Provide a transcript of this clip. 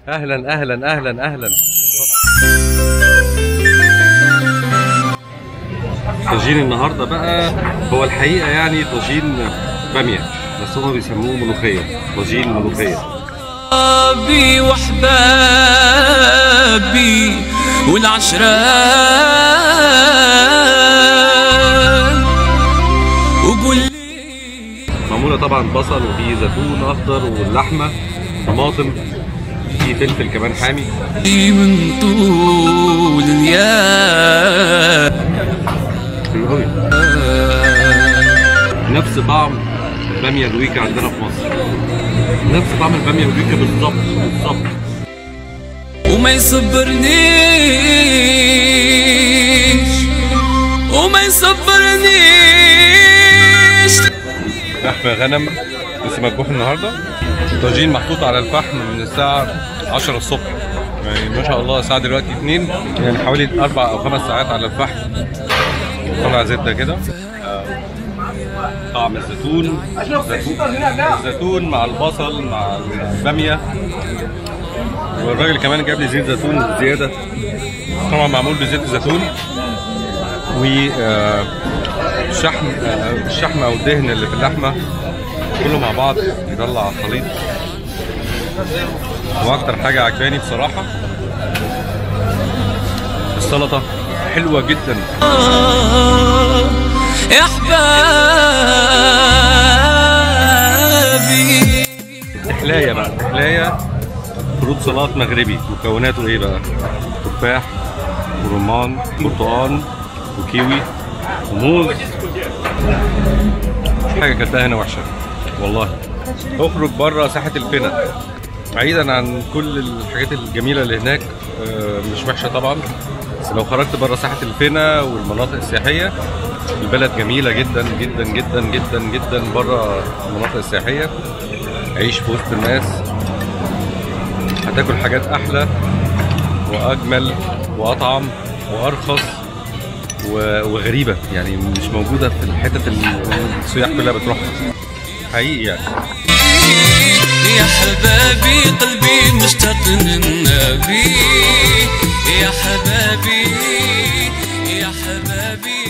اهلا اهلا اهلا اهلا طاجين النهارده بقى هو الحقيقه يعني طاجين باميه بس هم بيسموه ملوخيه طاجين ملوخيه أصحابي وأحبابي والعشرة وقول لي معموله طبعا بصل وفي زيتون اخضر واللحمه طماطم في فلفل كمان حامي من طول يا حلو قوي نفس طعم الباميه الويكا عندنا في مصر نفس طعم الباميه الويكا بالظبط بالظبط وما يصبرنيش وما يصبرنيش لحم غنم لسه مذبوح النهارده الطاجين محطوط على الفحم من الساعة 10 الصبح يعني ما شاء الله الساعة دلوقتي 2 يعني حوالي أربع أو خمس ساعات على الفحم طلع زبدة كده آه، طعم الزيتون الزيتون الزيتون مع البصل مع البامية والراجل كمان جاب لي زيت زيتون زيادة طبعا معمول بزيت الزيتون و آه، الشحم آه، الشحم او الدهن اللي في اللحمه كله مع بعض يطلع خليط واكتر حاجه عجباني بصراحه السلطه حلوه جدا يا احبابي تحلايه بقى تحلايه فروت سلطات مغربي مكوناته ايه بقى تفاح ورمان برتقال وكيوي وموز مش حاجه كلتها هنا وحشه والله اخرج بره ساحه الفنا بعيدا عن كل الحاجات الجميله اللي هناك آه، مش وحشه طبعا بس لو خرجت بره ساحه الفنا والمناطق السياحيه البلد جميله جدا جدا جدا جدا جدا بره المناطق السياحيه عيش في وسط الناس هتاكل حاجات احلى واجمل واطعم وارخص و- وغريبه يعني مش موجوده في الحتت اللي السياح كلها بتروحها حقيقي يعني يا حبابي قلبي مشتاق للنبي يا حبابي يا حبابي